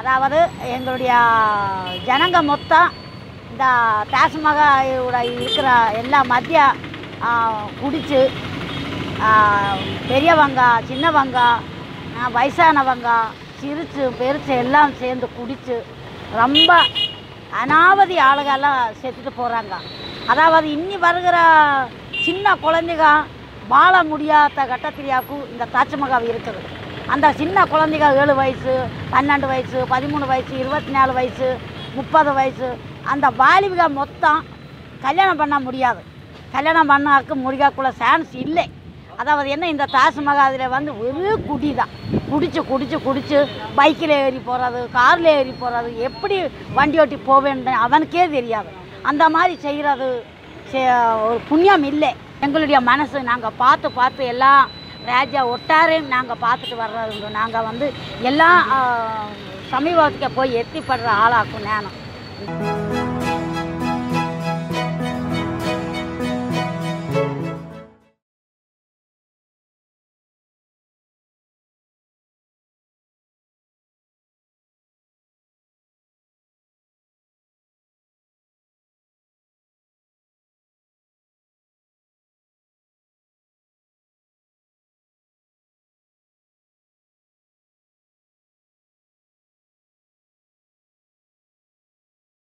அதாவது எங்களுடைய ஜனங்க மொத்தம் இந்த தாஜ்மஹாலோட இருக்கிற எல்லா மத்திய குடிச்சு ஆ, பெரியவங்க சின்னவங்க ஆ, வயசானவங்க சிரிச்சு பெருசு எல்லாம் சேர்ந்து குடிச்சு ரொம்ப அனாவதி ஆளுகெல்லாம் செத்துட்டு போகிறாங்க அதாவது இன்னி வருகிற சின்ன குழந்தைங்க வாழ முடியாத கட்டத்திலேயாக்கும் இந்த தாஜ்மஹால் இருக்குது அந்த சின்ன குழந்தைங்க ஏழு வயசு பன்னெண்டு வயசு பதிமூணு வயசு இருபத்தி நாலு வயசு முப்பது வயசு அந்த வாலிபக மொத்தம் கல்யாணம் பண்ண முடியாது கல்யாணம் பண்ணாக்கு முடியாக்குள்ள சான்ஸ் இல்லை அதாவது என்ன இந்த தாஜ்மஹாலில் வந்து வெறும் குடி தான் குடிச்சு குடிச்சு குடிச்சு பைக்கில் ஏறி போகிறது காரில் ஏறி போகிறது எப்படி வண்டி ஓட்டி போவேன்னு அவனுக்கே தெரியாது அந்த மாதிரி செய்கிறது ஒரு புண்ணியம் இல்லை எங்களுடைய மனசு நாங்கள் பார்த்து பார்த்து எல்லாம் ராஜா ஒட்டாரையும் நாங்கள் பார்த்துட்டு வர்றது நாங்கள் வந்து எல்லாம் ஆ, சமீபத்துக்கு போய் எத்திப்படுற ஆளாக்கும் நானும்